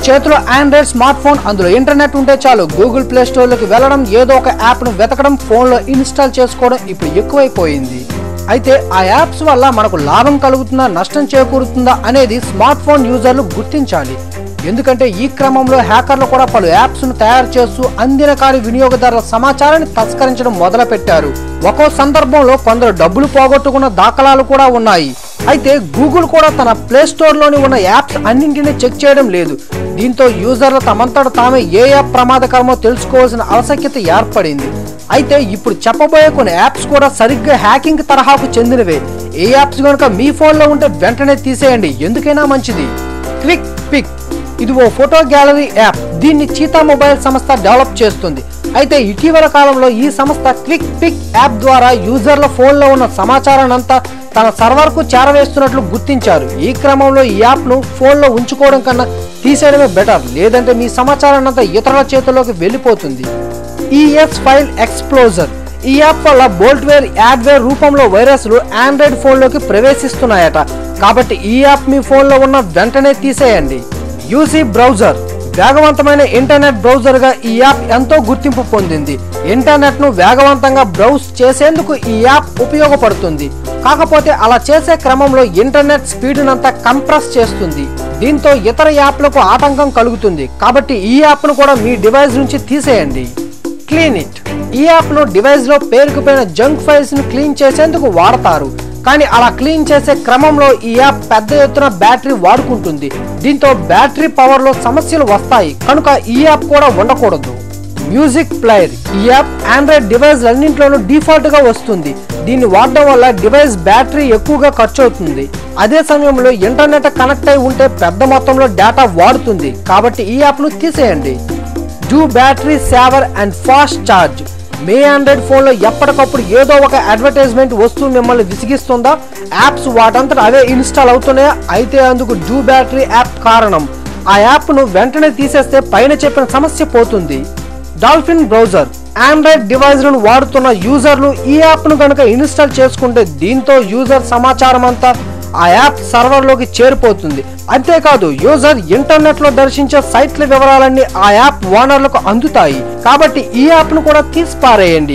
చేతిలో android smart phone అందులో internet ఉంటే చాలు గూగుల్ ప్లే స్టోర్లోకి వెళ్ళడం ఏదో ఒక యాప్ను వెతకడం ఫోన్లో ఇన్స్టాల్ చేసుకోవడం ఇప్పుడు ఎక్కువైపోయింది అయితే ఆ యాప్స్ వల్ల మనకు లాభం కలుగుతుందా నష్టం చేకూరుతుందా అనేది స్మార్ట్ ఫోన్ యూజర్లు గుర్తించాలి ఎందుకంటే ఈ క్రమంలో హ్యాకర్లు కూడా పలు యాప్స్ను తయారు చేస్తూ అందిన కాని వినియోగదారుల సమాచారాన్ని తస్కరించడం మొదలుపెట్టారు ఒక్కో సందర్భంలో కొందరు డబ్బులు పోగొట్టుకున్న దాఖలాలు కూడా ఉన్నాయి అయితే గూగుల్ కూడా తన ప్లే స్టోర్లోని ఉన్న యాప్స్ అన్నింటినీ చెక్ చేయడం లేదు దీంతో యూజర్లు తమంతట తామే ఏ యాప్ ప్రమాదకరమో తెలుసుకోవాల్సిన ఆవశ్యకత ఏర్పడింది అయితే ఇప్పుడు చెప్పబోయే కొన్ని యాప్స్ కూడా సరిగ్గా హ్యాకింగ్ తరహాకు చెందినవే ఏ యాప్స్ కనుక మీ ఫోన్లో ఉంటే వెంటనే తీసేయండి ఎందుకైనా మంచిది క్విక్ పిక్ ఇది ఓ ఫోటో గ్యాలరీ యాప్ దీన్ని చీతా మొబైల్ సంస్థ డెవలప్ చేస్తుంది అయితే ఇటీవల కాలంలో ఈ సంస్థ క్విక్ పిక్ యాప్ ద్వారా యూజర్ల ఫోన్లో ఉన్న సమాచారాన్ని అంతా తన సర్వర్కు చేరవేస్తున్నట్లు గుర్తించారు ఈ క్రమంలో ఈ యాప్ను ఫోన్లో ఉంచుకోవడం కన్నా తీసేయడమే బెటర్ లేదంటే మీ సమాచారాన్ని అంతా ఇతరుల చేతుల్లోకి వెళ్ళిపోతుంది ఈఎస్ ఫైల్ ఎక్స్ప్లోజర్ ఈ యాప్ వల్ల బోల్ట్వేర్ యాడ్వేర్ రూపంలో వైరస్లు ఆండ్రాయిడ్ ఫోన్లోకి ప్రవేశిస్తున్నాయట కాబట్టి ఈ యాప్ మీ ఫోన్లో ఉన్న వెంటనే తీసేయండి యూసీ బ్రౌజర్ వేగవంతమైన ఇంటర్నెట్ బ్రౌజర్గా ఈ యాప్ ఎంతో గుర్తింపు పొందింది ఇంటర్నెట్ను వేగవంతంగా బ్రౌజ్ చేసేందుకు ఈ యాప్ ఉపయోగపడుతుంది కాకపోతే అలా చేసే క్రమంలో ఇంటర్నెట్ స్పీడ్నంతా కంప్రెస్ చేస్తుంది దీంతో ఇతర యాప్లకు ఆటంకం కలుగుతుంది కాబట్టి ఈ యాప్ను కూడా మీ డివైస్ నుంచి తీసేయండి క్లీన్ ఇట్ ఈ యాప్ను డివైస్లో పేరుకుపోయిన జంక్ ఫైల్స్ను క్లీన్ చేసేందుకు వాడతారు కానీ అలా క్లీన్ చేసే క్రమంలో ఈ యాప్ పెద్ద ఎత్తున బ్యాటరీ వాడుకుంటుంది దీంతో బ్యాటరీ పవర్లో సమస్యలు వస్తాయి కనుక ఈ యాప్ కూడా ఉండకూడదు మ్యూజిక్ ప్లేయర్ ఈ యాప్ ఆండ్రాయిడ్ డివైస్ అన్నింటిలోనూ డిఫాల్ట్ గా వస్తుంది దీన్ని వాడడం వల్ల డివైస్ బ్యాటరీ ఎక్కువగా ఖర్చు అవుతుంది అదే సమయంలో ఇంటర్నెట్ కనెక్ట్ అయి ఉంటే పెద్ద మొత్తంలో డేటా వాడుతుంది కాబట్టి ఈ యాప్ను తీసేయండి DU battery saver and fast charge మీ ఆండ్రాయిడ్ ఫోన్లో ఎప్పటికప్పుడు ఏదో ఒక అడ్వర్టైజ్మెంట్ వస్తూ మిమ్మల్ని విసిగిస్తుందా యాప్స్ వాటంతట అవే ఇన్స్టాల్ అవుతున్నాయా అయితే అందుకు డూ బ్యాటరీ యాప్ కారణం ఆ యాప్ను వెంటనే తీసేస్తే పైన చెప్పిన సమస్య పోతుంది డాల్ఫిన్ బ్రౌజర్ ఆండ్రాయిడ్ డివైస్లను వాడుతున్న యూజర్లు ఈ యాప్ను కనుక ఇన్స్టాల్ చేసుకుంటే దీంతో యూజర్ సమాచారం అంతా ఆ యాప్ సర్వర్లోకి చేరిపోతుంది అంతేకాదు యూజర్ ఇంటర్నెట్ లో దర్శించే సైట్ల వివరాలన్నీ ఆ యాప్ ఓనర్లకు అందుతాయి కాబట్టి ఈ యాప్ను కూడా తీసి పారేయండి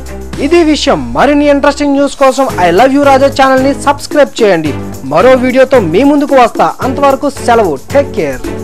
ఇది విషయం మరిన్ని ఇంట్రెస్టింగ్ న్యూస్ కోసం I love you Raja channel ని సబ్స్క్రైబ్ చేయండి మరో వీడియోతో మీ ముందుకు వస్తా అంతవరకు సెలవు టేక్ కేర్